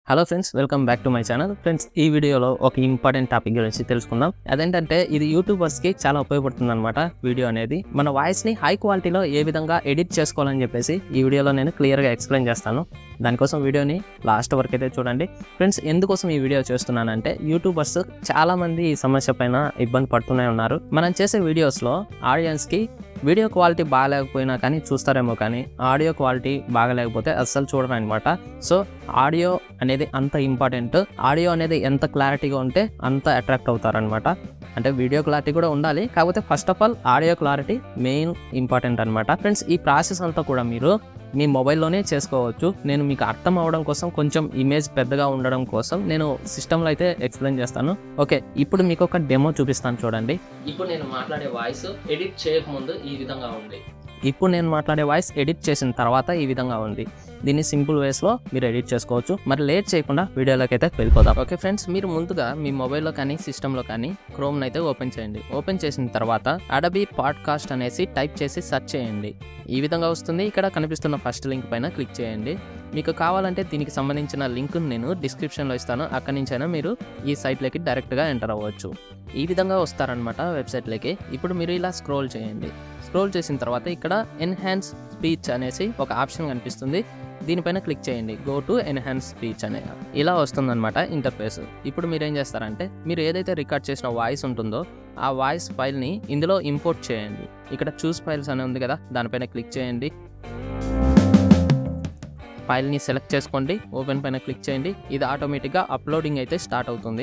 hello friends welcome back to my channel friends ఈ వీడియోలో ఒక ఇంపార్టెంట్ టాపిక్ గురించి తెలుసుకుందాం అదేంటంటే ఇది యూట్యూబర్స్కి చాలా ఉపయోగపడుతుంది అనమాట వీడియో అనేది మన వాయిస్ని హై క్వాలిటీలో ఏ విధంగా ఎడిట్ చేసుకోవాలని చెప్పేసి ఈ వీడియోలో నేను క్లియర్గా ఎక్స్ప్లెయిన్ చేస్తాను దానికోసం వీడియోని లాస్ట్ వరకు అయితే చూడండి ఫ్రెండ్స్ ఎందుకోసం ఈ వీడియో చేస్తున్నానంటే యూట్యూబర్స్ చాలామంది ఈ సమస్య పైన ఇబ్బంది పడుతూనే ఉన్నారు మనం చేసే వీడియోస్లో ఆడియన్స్కి వీడియో క్వాలిటీ బాగాలేకపోయినా కానీ చూస్తారేమో కానీ ఆడియో క్వాలిటీ బాగాలేకపోతే అస్సలు చూడరు అనమాట సో ఆడియో అనేది అంత ఇంపార్టెంట్ ఆడియో అనేది ఎంత క్లారిటీగా ఉంటే అంత అట్రాక్ట్ అవుతారనమాట అంటే వీడియో క్లారిటీ కూడా ఉండాలి కాకపోతే first of all audio clarity main important అనమాట ఫ్రెండ్స్ ఈ ప్రాసెస్ అంతా కూడా మీరు మీ మొబైల్లోనే చేసుకోవచ్చు నేను మీకు అర్థం అవడం కోసం కొంచెం ఇమేజ్ పెద్దగా ఉండడం కోసం నేను సిస్టంలో అయితే ఎక్స్ప్లెయిన్ చేస్తాను ఓకే ఇప్పుడు మీకు ఒక డెమో చూపిస్తాను చూడండి ఇప్పుడు నేను మాట్లాడే వాయిస్ ఎడిట్ చేయకముందు ఈ విధంగా ఉంది ఇప్పుడు నేను మాట్లాడే వాయిస్ ఎడిట్ చేసిన తర్వాత ఈ విధంగా ఉంది దీన్ని సింపుల్ వేస్లో మీరు ఎడిట్ చేసుకోవచ్చు మరి లేట్ చేయకుండా వీడియోలోకి అయితే వెళ్ళిపోదాం ఓకే ఫ్రెండ్స్ మీరు ముందుగా మీ మొబైల్లో కానీ సిస్టంలో కానీ క్రోమ్ని అయితే ఓపెన్ చేయండి ఓపెన్ చేసిన తర్వాత అడబీ పాడ్కాస్ట్ అనేసి టైప్ చేసి సెర్చ్ చేయండి ఈ విధంగా వస్తుంది ఇక్కడ కనిపిస్తున్న ఫస్ట్ లింక్ పైన క్లిక్ చేయండి మీకు కావాలంటే దీనికి సంబంధించిన లింక్ నేను డిస్క్రిప్షన్లో ఇస్తాను అక్కడి నుంచైనా మీరు ఈ సైట్లోకి డైరెక్ట్గా ఎంటర్ అవ్వచ్చు ఈ విధంగా వస్తారనమాట వెబ్సైట్లోకి ఇప్పుడు మీరు ఇలా స్క్రోల్ చేయండి స్క్రోల్ చేసిన తర్వాత ఇక్కడ ఎన్హాన్స్ స్పీచ్ అనేసి ఒక ఆప్షన్ కనిపిస్తుంది దీనిపైన క్లిక్ చేయండి గో టు ఎన్హాన్స్ స్పీచ్ అనే ఇలా వస్తుందన్నమాట ఇంటర్ఫేస్ ఇప్పుడు మీరు ఏం చేస్తారంటే మీరు ఏదైతే రికార్డ్ చేసిన వాయిస్ ఉంటుందో ఆ వాయిస్ ఫైల్ని ఇందులో ఇంపోర్ట్ చేయండి ఇక్కడ చూస్ ఫైల్స్ అని ఉంది కదా దానిపైన క్లిక్ చేయండి ఫైల్ని సెలెక్ట్ చేసుకోండి ఓపెన్ పైన క్లిక్ చేయండి ఇది ఆటోమేటిక్గా అప్లోడింగ్ అయితే స్టార్ట్ అవుతుంది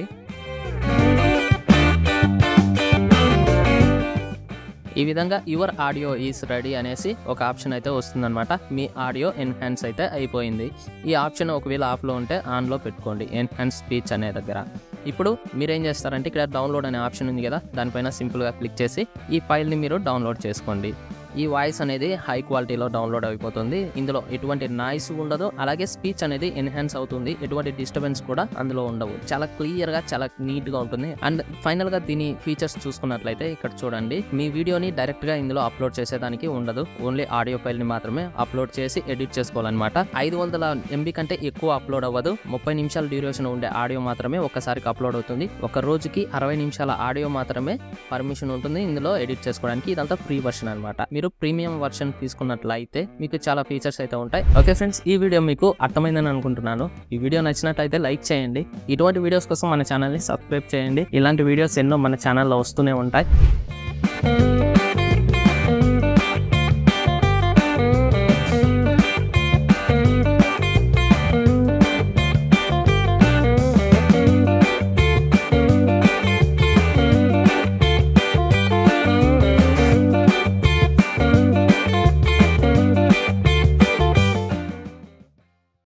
ఈ విధంగా యువర్ ఆడియో ఈస్ రెడీ అనేసి ఒక ఆప్షన్ అయితే వస్తుందన్నమాట మీ ఆడియో ఎన్హాన్స్ అయితే అయిపోయింది ఈ ఆప్షన్ ఒకవేళ ఆఫ్లో ఉంటే ఆన్లో పెట్టుకోండి ఎన్హాన్స్ స్పీచ్ అనే దగ్గర ఇప్పుడు మీరు ఏం చేస్తారంటే ఇక్కడ డౌన్లోడ్ అనే ఆప్షన్ ఉంది కదా దానిపైన సింపుల్గా క్లిక్ చేసి ఈ ఫైల్ని మీరు డౌన్లోడ్ చేసుకోండి ఈ వాయిస్ అనేది హై క్వాలిటీలో డౌన్లోడ్ అయిపోతుంది ఇందులో ఎటువంటి నాయిస్ ఉండదు అలాగే స్పీచ్ అనేది ఎన్హాన్స్ అవుతుంది ఎటువంటి డిస్టర్బెన్స్ కూడా అందులో ఉండవు చాలా క్లియర్గా చాలా నీట్గా ఉంటుంది అండ్ ఫైనల్గా దీని ఫీచర్స్ చూసుకున్నట్లయితే ఇక్కడ చూడండి మీ వీడియోని డైరెక్ట్గా ఇందులో అప్లోడ్ చేసేదానికి ఉండదు ఓన్లీ ఆడియో ఫైల్ని మాత్రమే అప్లోడ్ చేసి ఎడిట్ చేసుకోవాలన్నమాట ఐదు వందల ఎంబీ కంటే ఎక్కువ అప్లోడ్ అవ్వదు ముప్పై నిమిషాల డ్యూరేషన్ ఉండే ఆడియో మాత్రమే ఒక్కసారికి అప్లోడ్ అవుతుంది ఒక రోజుకి అరవై నిమిషాల ఆడియో మాత్రమే పర్మిషన్ ఉంటుంది ఇందులో ఎడిట్ చేసుకోవడానికి ఇదంతా ఫ్రీ వర్షన్ అనమాట మీరు ప్రీమియం వర్షన్ తీసుకున్నట్లయితే మీకు చాలా ఫీచర్స్ అయితే ఉంటాయి ఓకే ఫ్రెండ్స్ ఈ వీడియో మీకు అర్థమైందని అనుకుంటున్నాను ఈ వీడియో నచ్చినట్లయితే లైక్ చేయండి ఇటువంటి వీడియోస్ కోసం మన ఛానల్ని సబ్స్క్రైబ్ చేయండి ఇలాంటి వీడియోస్ ఎన్నో మన ఛానల్లో వస్తూనే ఉంటాయి